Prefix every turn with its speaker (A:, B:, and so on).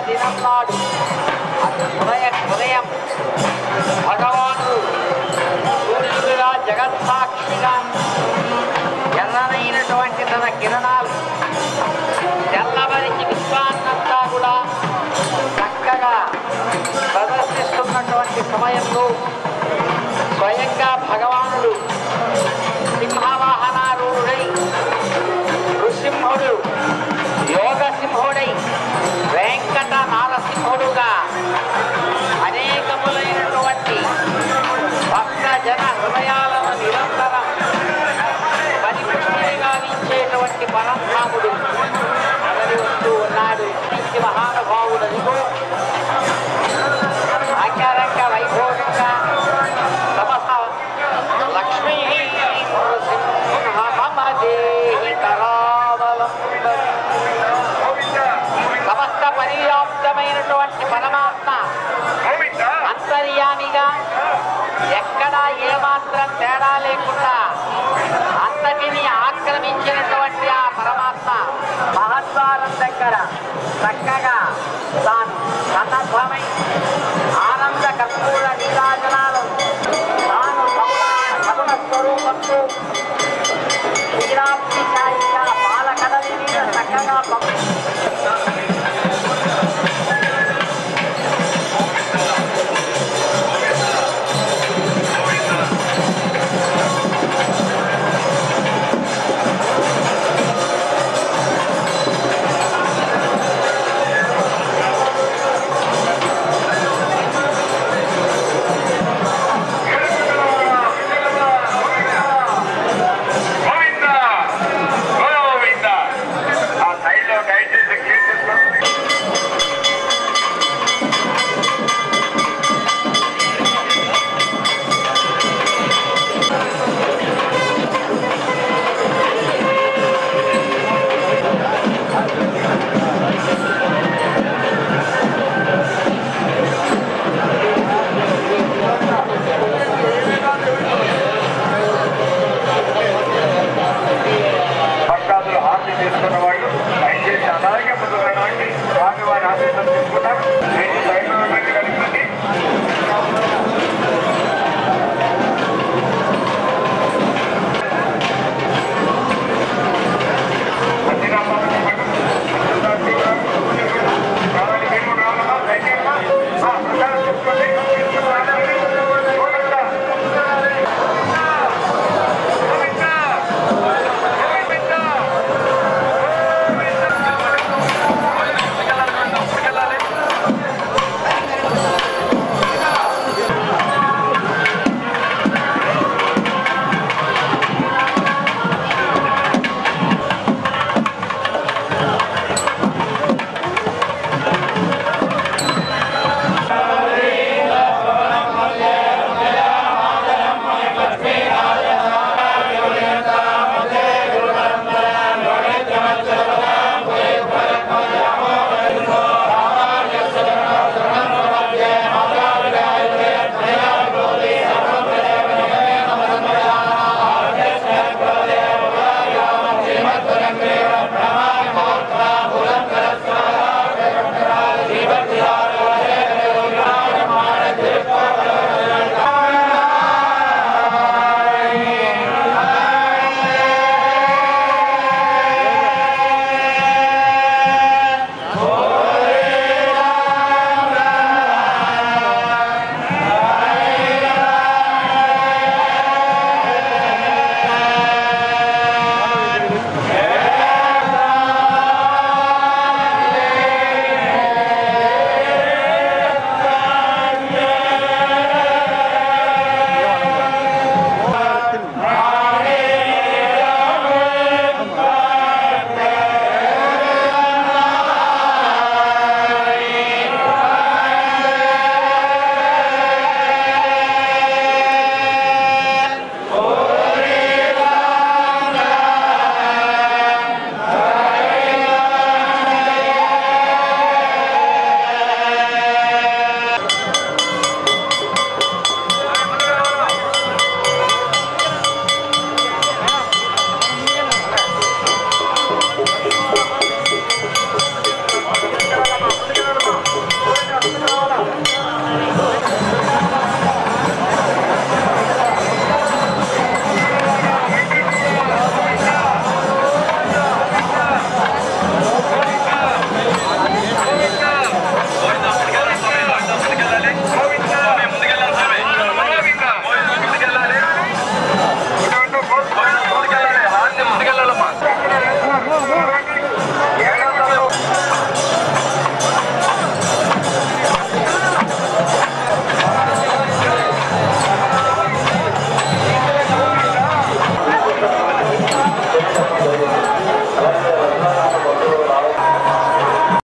A: దినం నాడు అది ఉదయ ఉదయం భగవానుడు సూర్యుడిగా జగత్సాక్షిగా ఎర్రనైనటువంటి తన కిరణాలు తెల్లవరికి విశ్వాన్నంతా కూడా చక్కగా ప్రదర్శిస్తున్నటువంటి సమయంలో స్వయంగా భగవానుడు సింహవాహనారూఢుడై నృసింహుడు యోగ సింహుడై వెంకట నారసింహుడుగా అనేకములైనటువంటి భక్త జన హృదయాలను నిరంతరం పరిపుష్టిని గావించేటువంటి పరంధాముడు అతని వస్తూ ఉన్నాడు ఇంటి మహానుభావుడనిగో ఆచారంగా వైభోగంగా తమస లక్ష్మీ నృసింహ మమ దేహి కరావలంబం సమస్త పర్యాప్తమైనటువంటి పరమాత్మ అంతర్యామిగా ఎక్కడా ఏమాత్రం తేడా లేకుండా అంతటిని ఆక్రమించినటువంటి ఆ పరమాత్మ మహద్వారం దగ్గర చక్కగా తాను సన్నద్ధమై ఆనంద కర్పూర నీరాజనాలు తాను సగుణ సగుణ స్వరూపంతో క్షీరాబ్ది ఛాయిగా పాలకడలి మీద చక్కగా పంపి